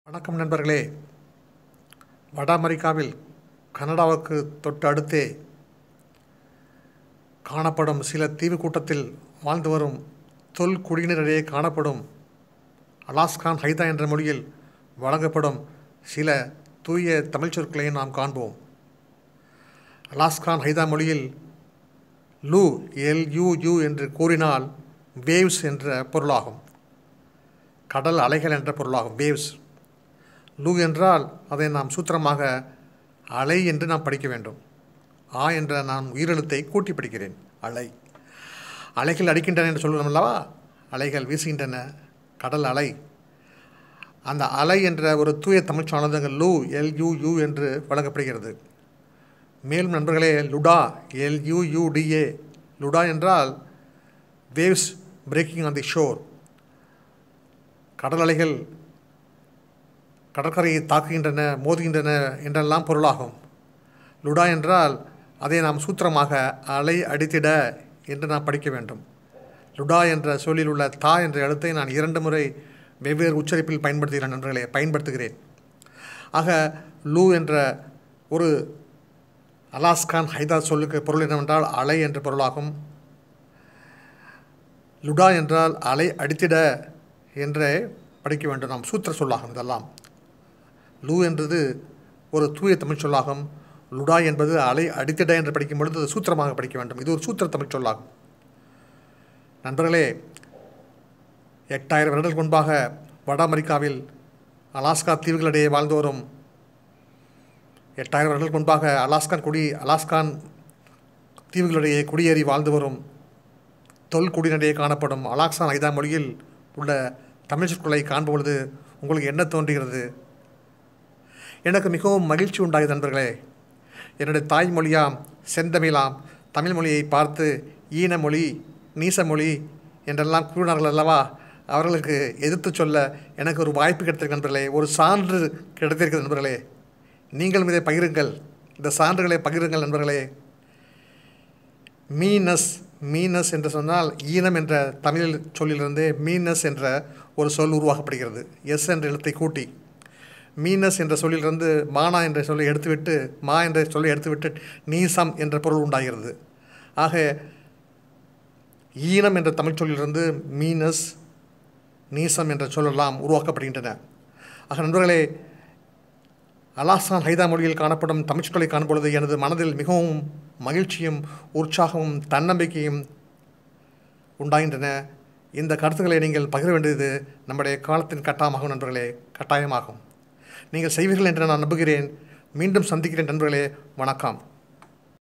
வணக்கம் நண்பர்களே வட அமெரிக்காவில் கனடாவுக்கு தொட்டு அடுத்தே காணப்படும் சில தீவு கூட்டத்தில் வாழ்ந்து வரும் தொல் குடியினரிடையே காணப்படும் அலாஸ்கான் ஹைதா என்ற மொழியில் வழங்கப்படும் சில தூய தமிழ் சொற்களை நாம் காண்போம் அலாஸ்கான் ஹைதா மொழியில் லூ எல்யூயு என்று கூறினால் வேவ்ஸ் என்ற பொருளாகும் கடல் அலைகள் என்ற பொருளாகும் வேவ்ஸ் லூ என்றால் அதை நாம் சூத்திரமாக அலை என்று நாம் படிக்க வேண்டும் ஆ என்ற நான் உயிரெழுத்தை கூட்டி படிக்கிறேன் அலை அலைகள் அடிக்கின்றன என்று சொல்கிறோம் அல்லவா அலைகள் வீசுகின்றன கடல் அலை அந்த அலை என்ற ஒரு தூய தமிழ் சானதுங்க லூ எல்யூயு என்று வழங்கப்படுகிறது மேலும் நண்பர்களே லுடா எல்யூயுடிஏ லுடா என்றால் waves breaking on the shore கடல் அலைகள் கடற்கரையை தாக்குகின்றன மோதுகின்றன என்றெல்லாம் பொருளாகும் லுடா என்றால் அதை நாம் சூத்திரமாக அலை அடித்திட என்று நாம் படிக்க வேண்டும் லுடா என்ற சொல்லில் உள்ள தா என்ற எழுத்தை நான் இரண்டு முறை வெவ்வேறு உச்சரிப்பில் பயன்படுத்துகிறேன் நண்பர்களே பயன்படுத்துகிறேன் ஆக லூ என்ற ஒரு அலாஸ்கான் ஹைதா சொல்லுக்கு பொருள் என்னவென்றால் அலை என்ற பொருளாகும் லுடா என்றால் அலை அடித்திட என்றே படிக்க வேண்டும் நாம் சூத்திர சொல்லாகும் இதெல்லாம் லூ என்றது ஒரு தூய தமிழ் சொல்லாகும் லுடா என்பது அலை அடித்திட என்று படிக்கும் பொழுது அது சூத்திரமாக படிக்க வேண்டும் இது ஒரு சூத்திர தமிழ் சொல்லாகும் நண்பர்களே எட்டாயிரம் வருடங்களுக்கு முன்பாக வட அமெரிக்காவில் அலாஸ்கா தீவுகளிடையே வாழ்ந்து வரும் எட்டாயிரம் வருடங்களுக்கு முன்பாக அலாஸ்கான் குடி அலாஸ்கான் தீவுகளிடையே குடியேறி வாழ்ந்து வரும் தொல் குடியினிடையே காணப்படும் அலாக்சான் ஐதா மொழியில் உள்ள தமிழ் சொற்களை காண்பொழுது உங்களுக்கு என்ன தோன்றுகிறது எனக்கு மிகவும் மகிழ்ச்சி உண்டாகிய நண்பர்களே என்னுடைய தாய்மொழியாம் செந்தமிழாம் தமிழ் மொழியை பார்த்து ஈன மொழி நீச மொழி என்றெல்லாம் கூறினார்கள் அல்லவா அவர்களுக்கு எதிர்த்து சொல்ல எனக்கு ஒரு வாய்ப்பு கிடைத்திருக்கு நண்பர்களே ஒரு சான்று கிடைத்திருக்கிறது நண்பர்களே நீங்களும் இதை பகிருங்கள் இந்த சான்றுகளை பகிருங்கள் நண்பர்களே மீனஸ் மீனஸ் என்று சொன்னால் ஈனம் என்ற தமிழ் சொல்லிலிருந்து மீனஸ் என்ற ஒரு சொல் உருவாக்கப்படுகிறது எஸ் என்ற எழுத்தை கூட்டி மீனஸ் என்ற சொல்லிலிருந்து மானா என்ற சொல்லை எடுத்துவிட்டு மா என்ற சொல்லை எடுத்துவிட்டு நீசம் என்ற பொருள் உண்டாகிறது ஆக ஈனம் என்ற தமிழ் சொல்லிலிருந்து மீனஸ் நீசம் என்ற சொல்லெல்லாம் உருவாக்கப்படுகின்றன ஆக நண்பர்களே அலாசான் ஹைதா மொழியில் காணப்படும் தமிழ் சொற்களை காணும்பொழுது எனது மனதில் மிகவும் மகிழ்ச்சியும் உற்சாகமும் தன்னம்பிக்கையும் உண்டாகின்றன இந்த கருத்துக்களை நீங்கள் பகிர வேண்டியது நம்முடைய காலத்தின் கட்டாயமாகும் நண்பர்களே கட்டாயமாகும் நீங்கள் செய்வீர்கள் என்று நான் நம்புகிறேன் மீண்டும் சந்திக்கிறேன் நண்பர்களே வணக்கம்